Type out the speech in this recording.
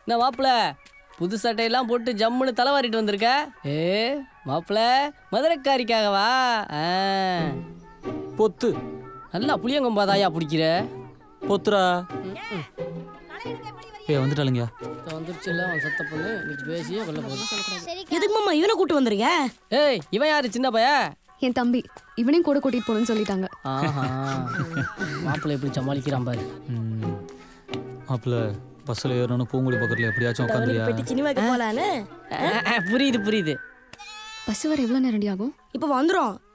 என்ன மாப்பிள புது சட்டையெல்லாம் போட்டு ஜம்முன்னு தலைவாரிட்டு வந்திருக்க ஏ மாப்பிள மதுரைக்காரிக்காகவா ஆ. பொத்து நல்லா புளியங்கொம்பாதாயா பிடிக்கிற பொத்துரா ஏ வந்துட்டாளுங்க வந்துருச்சுல்ல அவன் சத்த பொண்ணு இன்னைக்கு பேசியே கொல்ல போகுது எதுக்கு மாமா இவனை கூட்டு வந்துருங்க ஏய் இவன் யாரு சின்ன பைய என் தம்பி இவனையும் கூட கூட்டிட்டு போகணும்னு சொல்லிட்டாங்க ஆஹா மாப்பிள்ளை எப்படி சமாளிக்கிறான் பாரு மாப்பிள்ள பஸ்ஸில் ஏறணும் பூங்குடி பக்கத்தில் எப்படியாச்சும் உட்காந்துரியா போயிட்டு சினிமாக்கு போலான்னு ஆ, ஆ, புரியுது புரியுது பஸ் வர எவ்வளோ நேரடி ஆகும் இப்ப வந்துரும்